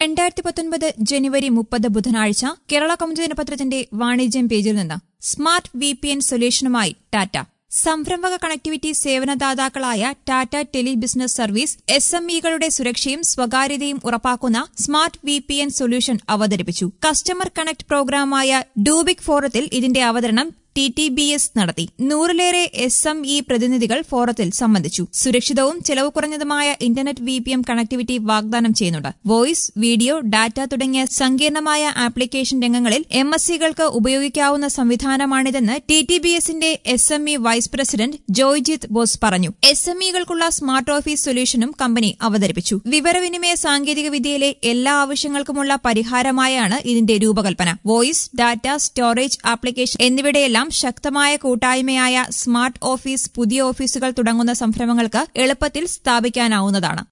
രണ്ടായിരത്തി പത്തൊൻപത് ജനുവരി മുപ്പത് ബുധനാഴ്ച കേരള കൗമുദി ദിനപത്രത്തിന്റെ വാണിജ്യം പേജിൽ നിന്ന് സ്മാർട്ട് വി പി എൻ സൊല്യൂഷനുമായി ടാറ്റ സംരംഭക കണക്ടിവിറ്റി സേവനദാതാക്കളായ Tata tele business service S M ഇകളുടെ സുരക്ഷയും സ്വകാര്യതയും ഉറപ്പാക്കുന്ന smart V P N solution അവതരിപ്പിച്ചു കസ്റ്റമർ കണക്ട് പ്രോഗ്രാമായ ഡൂബിക് ഫോറത്തിൽ ഇതിന്റെ അവതരണം ടി ടി ബി എസ് നടത്തി നൂറിലേറെ എസ് എം ഇ പ്രതിനിധികൾ ഫോറത്തിൽ സംബന്ധിച്ചു സുരക്ഷിതവും ചെലവ് കുറഞ്ഞതുമായ internet V P M connectivity വാഗ്ദാനം ചെയ്യുന്നുണ്ട് വോയിസ് വീഡിയോ ഡാറ്റ തുടങ്ങിയ സങ്കീർണമായ ആപ്ലിക്കേഷൻ രംഗങ്ങളിൽ എം എസ് സികൾക്ക് ഉപയോഗിക്കാവുന്ന സംവിധാനമാണിതെന്ന് ടി ടി ബി എസിന്റെ S M E vice president Joyjit Bose പറഞ്ഞു എസ് എം ഇകൾക്കുള്ള സ്മാർട്ട് ഓഫീസ് സൊല്യൂഷനും കമ്പനി അവതരിപ്പിച്ചു വിവരവിനിമയ സാങ്കേതിക വിദ്യയിലെ എല്ലാ ആവശ്യങ്ങൾക്കുമുള്ള പരിഹാരമായാണ് ഇതിന്റെ രൂപകൽപ്പന വോയിസ് ഡാറ്റ സ്റ്റോറേജ് ആപ്ലിക്കേഷൻ എന്നിവയുടെയെല്ലാം ശക്തമായ കൂട്ടായ്മയായ സ്മാർട്ട് ഓഫീസ് പുതിയ ഓഫീസുകൾ തുടങ്ങുന്ന സംരംഭങ്ങൾക്ക് എളുപ്പത്തിൽ സ്ഥാപിക്കാനാവുന്നതാണ്